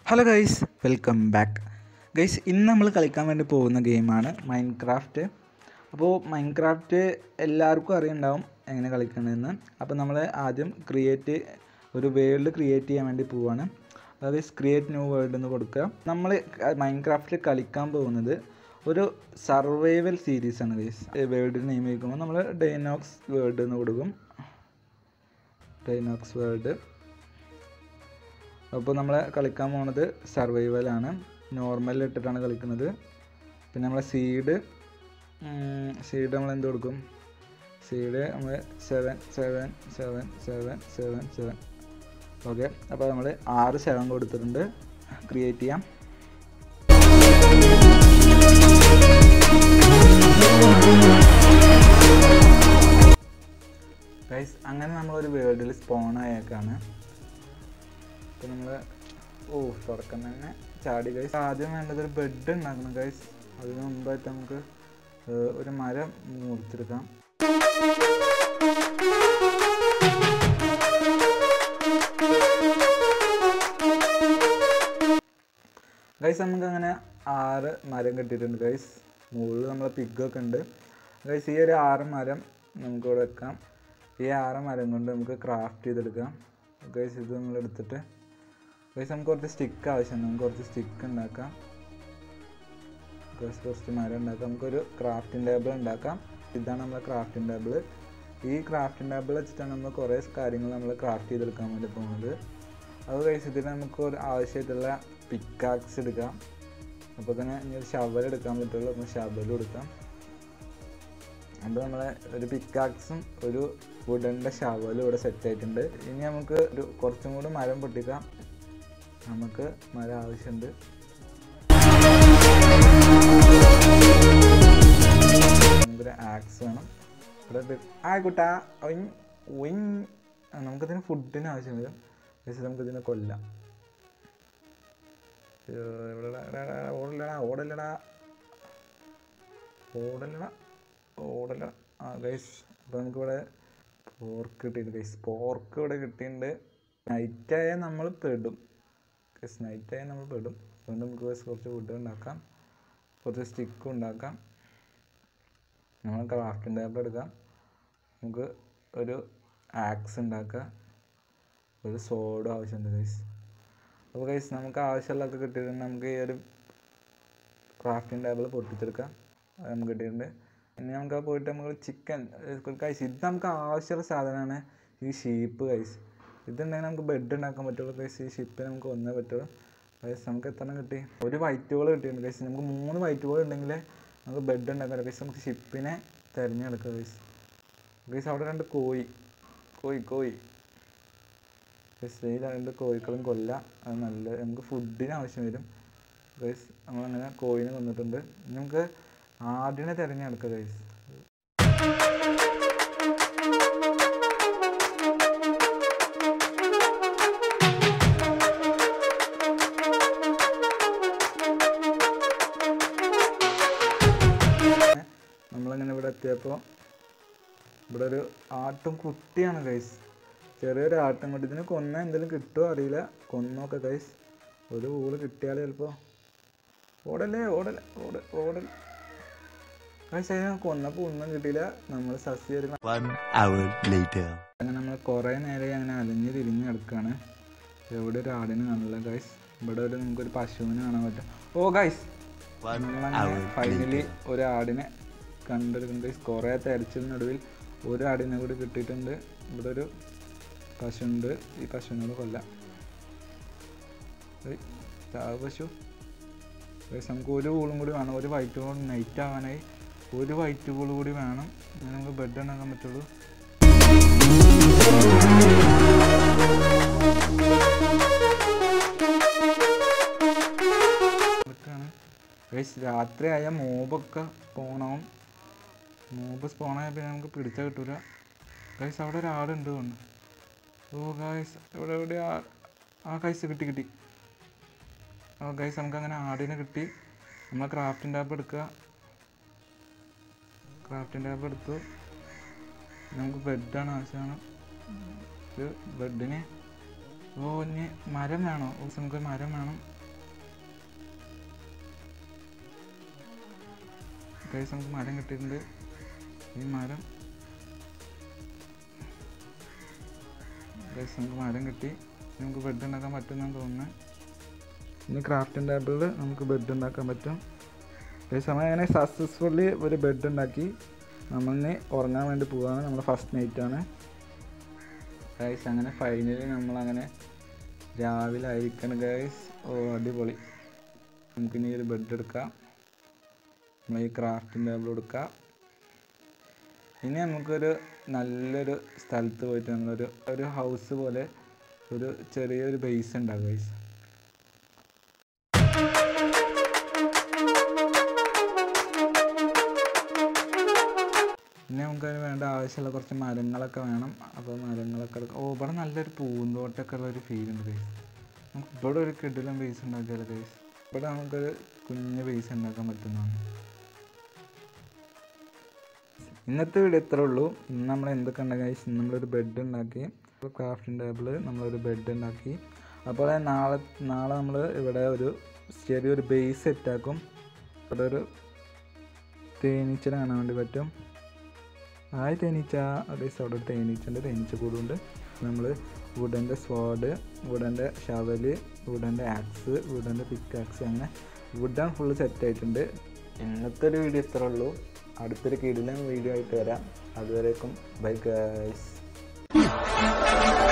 Hello guys welcome back guys ഇന്ന് നമ്മൾ കളിക്കാൻ വേണ്ടി പോകുന്ന ഗെയിമാണ് മൈൻക്രാഫ്റ്റ് അപ്പോൾ മൈൻക്രാഫ്റ്റ് എല്ലാവർക്കും അറിയുണ്ടാവും എങ്ങനെ കളിക്കണമെന്ന് അപ്പോൾ നമ്മൾ ആദ്യം ക്രിയേറ്റ് ഒരു വേൾഡ് ക്രിയേറ്റ് ചെയ്യാൻ വേണ്ടി പോവാണ് അതായത് ക്രിയേറ്റ് ന്യൂ വേൾഡ് എന്ന് കൊടുക്കുക നമ്മൾ മൈൻക്രാഫ്റ്റിൽ കളിക്കാൻ പോകുന്നത് ഒരു സർവൈവൽ സീരീസാണ് ഗൈസ് വേൾഡിന് നെയിം വയ്ക്കുമ്പോൾ നമ്മൾ ഡൈനോക്സ് വേൾഡ് എന്ന് കൊടുക്കും ഡൈനോക്സ് വേൾഡ് അപ്പോൾ നമ്മൾ കളിക്കാൻ പോണത് സർവൈവലാണ് നോർമൽ ഇട്ടിട്ടാണ് കളിക്കുന്നത് പിന്നെ നമ്മളെ സീഡ് സീഡ് നമ്മൾ എന്ത് കൊടുക്കും സീഡ് നമ്മൾ seven seven seven seven seven seven okay അപ്പോൾ നമ്മൾ ആറ് സെവൻ കൊടുത്തിട്ടുണ്ട് ക്രിയേറ്റ് ചെയ്യാം ഗൈസ് അങ്ങനെ നമ്മളൊരു വേൾഡിൽ സ്പോൺ ആയേക്കാണ് അപ്പോൾ നമ്മൾ ഓ തുടക്കം തന്നെ ചാടി ഗൈസ് ആദ്യം വേണ്ടത് ഒരു ബെഡ് ഉണ്ടാക്കണം ഗൈസ് അതിന് മുമ്പായിട്ട് നമുക്ക് ഏർ, ഒരു മരം മുറിച്ചെടുക്കാം ഗൈസ് നമുക്ക് അങ്ങനെ ആറ് മരം കിട്ടിയിട്ടുണ്ട് ഗൈസ് മുകളിൽ നമ്മളെ പിഗൊക്കെ ഉണ്ട് ഗൈസ് ഈ ഒരു ആറ് മരം നമുക്ക് ഇവിടെ വെക്കാം ഈ ആറ് മരം കൊണ്ട് നമുക്ക് ക്രാഫ്റ്റ് ചെയ്തെടുക്കാം ഗൈസ് ഇത് നമ്മൾ എടുത്തിട്ട് ഗൈസ് നമുക്ക് കുറച്ച് സ്റ്റിക്ക് ആവശ്യമുണ്ട് നമുക്ക് കുറച്ച് സ്റ്റിക്ക് ഉണ്ടാക്കാം ഗൈസ് കുറച്ച് മരം ഉണ്ടാക്കാം നമുക്കൊരു ക്രാഫ്റ്റിംഗ് ടേബിൾ ഉണ്ടാക്കാം ഇതാണ് നമ്മളെ ക്രാഫ്റ്റിംഗ് ടേബിൾ ഈ ക്രാഫ്റ്റിംഗ് ടേബിൾ വെച്ചിട്ടാണ് നമ്മൾ കുറേ കാര്യങ്ങൾ നമ്മൾ ക്രാഫ്റ്റ് ചെയ്തെടുക്കാൻ വേണ്ടി പോകുന്നത് അത് ഗൈസ് ഇതിൽ നമുക്ക് ഒരു ആവശ്യമായിട്ടുള്ള പിക്കാക്സ് എടുക്കാം അപ്പോൾ തന്നെ ഇനി ഒരു ഷവൽ എടുക്കാൻ പറ്റുള്ളൂ അപ്പോൾ ഷവലും എടുക്കാം അപ്പോൾ നമ്മളെ ഒരു പിക്കാക്സും ഒരു വുഡൻ്റെ ഷവലും ഇവിടെ സെറ്റ് ആയിട്ടുണ്ട് ഇനി നമുക്ക് ഒരു കുറച്ചും കൂടി മരം പൊട്ടിക്കാം നമുക്ക് മരം ആവശ്യമുണ്ട് നമുക്കൊരു ആക്സ് വേണം ഇവിടെ ഇത് ആ കുട്ടാ ഒയിൻ ഒയിൻ ആ, നമുക്കിതിന് ഫുഡിന് ആവശ്യം വരും പക്ഷേ നമുക്കിതിനെ കൊല്ലാം അയ്യോ, എവിടെടാ? എടാ, എടാ, ഓടല്ലടാ ഓടല്ലടാ ഓടല്ലടാ ഓടല്ലടാ ആ ഗൈസ് അപ്പോൾ നമുക്കിവിടെ പോർക്ക് കിട്ടിയിട്ടുണ്ട് ഗൈസ് പോർക്ക് ഇവിടെ കിട്ടിയിട്ടുണ്ട് നൈറ്റായാൽ നമ്മൾ പെടും ഗൈസ് നൈറ്റായാൽ നമ്മൾ പെടും അതുകൊണ്ട് നമുക്ക് guys കുറച്ച് ഫുഡ് ഉണ്ടാക്കാം കുറച്ച് സ്റ്റിക്കും ഉണ്ടാക്കാം നമ്മൾ ക്രാഫ്റ്റിംഗ് ടേബിൾ എടുക്കാം നമുക്ക് ഒരു ആക്സ് ഉണ്ടാക്കാം ഒരു സോഡും ആവശ്യമുണ്ട് ഗൈസ് അപ്പോൾ ഗൈസ് നമുക്ക് ആവശ്യമുള്ളതൊക്കെ കിട്ടിയിട്ടുണ്ട് നമുക്ക് ഈ ഒരു ക്രാഫ്റ്റിംഗ് ടേബിൾ പൊട്ടിച്ചെടുക്കാം അത് നമുക്ക് കിട്ടിയിട്ടുണ്ട് ഇനി നമുക്ക് പോയിട്ട് നമുക്ക് ചിക്കൻ കൈസ് ഇത് നമുക്ക് ആവശ്യമുള്ള സാധനമാണ് ഈ ഷീപ്പ് കൈസ് ഇതുണ്ടെങ്കിൽ നമുക്ക് ബെഡ് ഉണ്ടാക്കാൻ പറ്റുള്ളൂ കൈസ് ഈ ഷിപ്പിന് നമുക്ക് ഒന്നേ പറ്റുള്ളൂ കൈസ് നമുക്ക് എത്ര എണ്ണം കിട്ടി ഒരു വൈറ്റ് ബോൾ കിട്ടിയിട്ടുണ്ട് കൈസ് നമുക്ക് മൂന്ന് വൈറ്റ് ബോൾ ഉണ്ടെങ്കിൽ നമുക്ക് ബെഡ് ഉണ്ടാക്കാൻ കൈസ് നമുക്ക് ഷിപ്പിനെ തിരഞ്ഞെടുക്കാം കൈസ് കൈസ് അവിടെ രണ്ട് കോഴി കോഴി കോഴി ഗൈസ് ഈ രണ്ട് കോഴിക്കളും കൊല്ലാം അത് നല്ല നമുക്ക് ഫുഡിന് ആവശ്യം വരും ഗൈസ് നമ്മളങ്ങനെ കോഴിനെ കൊന്നിട്ടുണ്ട് ഇനി നമുക്ക് ആടിനെ തിരഞ്ഞെടുക്കാം ഗൈസ് നമ്മളിങ്ങനെ ഇവിടെ എത്തിയപ്പോൾ ഇവിടെ ഒരു ആട്ടും കുട്ടിയാണ് ഗൈസ് ചെറിയൊരു ആട്ടും കുട്ടി ഇതിന് കൊന്ന എന്തെങ്കിലും കിട്ടുമോ അറിയില്ല കൊന്നോക്കെ ഗൈസ് ഒരു ഊള് കിട്ടിയാൽ ചിലപ്പോൾ ഓടല്ലേ ഓടല്ലേ ഓട ഓടൽ ഗൈസ് അതിനെ കൊന്നപ്പോൾ ഒന്നും കിട്ടിയില്ല നമ്മൾ സസ്യ One hour later. അങ്ങനെ നമ്മൾ കുറേ നേരം അങ്ങനെ അലഞ്ഞ് തിരിഞ്ഞ് കിടക്കുകയാണ് എവിടെ ഒരു ആടിനെ കാണില്ല ഗൈസ് ഇവിടെ ഒരു നമുക്കൊരു പശുവിനെ കാണാൻ പറ്റും ഓ ഗൈസ് One നമ്മളങ്ങനെ hour ഫൈനലി later. ഒരു ആടിനെ കണ്ടെടുക്കുന്നുണ്ട് ഗൈസ് കുറേ തെരച്ചിലിനൊടുവിൽ ഒരു ആടിനെ കൂടി കിട്ടിയിട്ടുണ്ട് ഇവിടെ ഒരു പശുണ്ട് ഈ പശുവിനോട് കൊല്ലാം ഏയ്, ചാവ് പശു ഗൈസ് നമുക്ക് ഒരു ബോളും കൂടി വേണം ഒരു വൈറ്റ് ബോൾ നൈറ്റ് ആവാനായി ഒരു വൈറ്റ് ബോൾ കൂടി വേണം എന്നാലേ നമുക്ക് ബെഡ് ഉണ്ടാക്കാൻ പറ്റുള്ളൂ ഇതൊക്കെയാണ് ഗൈസ് രാത്രിയായ മോബൊക്കെ സ്പോണാവും മോബ് സ്പോണായ പിന്നെ നമുക്ക് പിടിച്ചാൽ കിട്ടൂല ഗൈസ് അവിടെ ഒരാളുണ്ട് തോന്നുന്നു ഓ ഗൈസ് ഇവിടെ എവിടെ ആ ഗൈസ് കിട്ടി കിട്ടി ഓ ഗൈസ് നമുക്ക് അങ്ങനെ ആടിനെ കിട്ടി നമ്മൾ ക്രാഫ്റ്റിംഗ് ടാബ് എടുക്കുക ക്രാഫ്റ്റിംഗ് ടാബ് എടുത്തു നമുക്ക് ബെഡാണ് ആവശ്യമാണ് ഒരു ബെഡിന് ഓ ഇനി മരം വേണോ ഓ നമുക്ക് മരം വേണം ഗൈസ് നമുക്ക് മരം കിട്ടിയിട്ടുണ്ട് ഈ മരം ഗൈസ് നമുക്ക് മരം കിട്ടി ഇനി നമുക്ക് ബെഡ് ഉണ്ടാക്കാൻ പറ്റുമെന്നാണ് തോന്നുന്നത് ഇനി ക്രാഫ്റ്റിംഗ് ടേബിളിൽ നമുക്ക് ബെഡ് ഉണ്ടാക്കാൻ പറ്റും ഗൈസ് നമ്മൾ അങ്ങനെ സക്സസ്ഫുള്ളി ഒരു ബെഡ് ഉണ്ടാക്കി നമ്മളിനി ഉറങ്ങാൻ വേണ്ടി പോവാണ് നമ്മുടെ ഫസ്റ്റ് നൈറ്റ് ആണ് ഗൈസ് അങ്ങനെ ഫൈനലി നമ്മളങ്ങനെ രാവിലെ ആയിരിക്കണം ഗൈസ് ഓ അടിപൊളി നമുക്കിനി ഒരു ബെഡ് എടുക്കാം നമ്മൾ ഈ ക്രാഫ്റ്റിംഗ് ടേബിൾ എടുക്കാം ഇനി നമുക്കൊരു നല്ലൊരു സ്ഥലത്ത് പോയിട്ട് നമ്മളൊരു ഒരു ഹൗസ് പോലെ ഒരു ചെറിയൊരു ബേസ് ഉണ്ടാകും ഗൈസ് പിന്നെ നമുക്കതിന് വേണ്ട ആവശ്യമുള്ള കുറച്ച് മരങ്ങളൊക്കെ വേണം അപ്പോൾ മരങ്ങളൊക്കെ എടുക്കാം ഓ ഇവിടെ നല്ലൊരു പൂന്തോട്ടമൊക്കെ ഉള്ള ഒരു ഫീൽ ഉണ്ട് ഗൈസ് നമുക്ക് ഇവിടെ ഒരു കിടിലം ബേസ് ഉണ്ടാക്കിയാലോ ഗൈസ് ഇവിടെ നമുക്കൊരു കുഞ്ഞ് ബേസ് ഉണ്ടാക്കാൻ പറ്റുന്നതാണ് ഇന്നത്തെ വീഡിയോ ഇത്രേ ഉള്ളൂ ഇന്ന് നമ്മൾ എന്തൊക്കെ ഉണ്ടാക്കി ഗൈസ് ഇന്ന് നമ്മളൊരു ബെഡ് ഉണ്ടാക്കി ക്രാഫ്റ്റിംഗ് ടേബിൾ നമ്മളൊരു ബെഡ് ഉണ്ടാക്കി അപ്പോൾ നാളെ നാളെ നമ്മൾ ഇവിടെ ഒരു ചെറിയൊരു ബേസ് സെറ്റാക്കും ഇവിടെ ഒരു തേനീച്ചനെ കാണാൻ വേണ്ടി പറ്റും ആയി തേനീച്ച ഗൈസ് അവിടെ ഒരു തേനീച്ചൻ്റെ തേനീച്ച കൂടുണ്ട് നമ്മൾ വുഡൻ്റെ സ്വാഡ് വുഡൻ്റെ ഷവല് വുഡൻ്റെ ആക്സ് വുഡൻ്റെ പിക്ക് ആക്സ് അങ്ങനെ വുഡൻ ഫുള്ള് സെറ്റ് ആയിട്ടുണ്ട് ഇന്നത്തെ ഒരു വീഡിയോ ഇത്രേ ഉള്ളൂ അടുത്തൊരു കിടിലൻ വീഡിയോ ആയിട്ട് വരാം അതുവരേക്കും ബൈ ഗൈസ്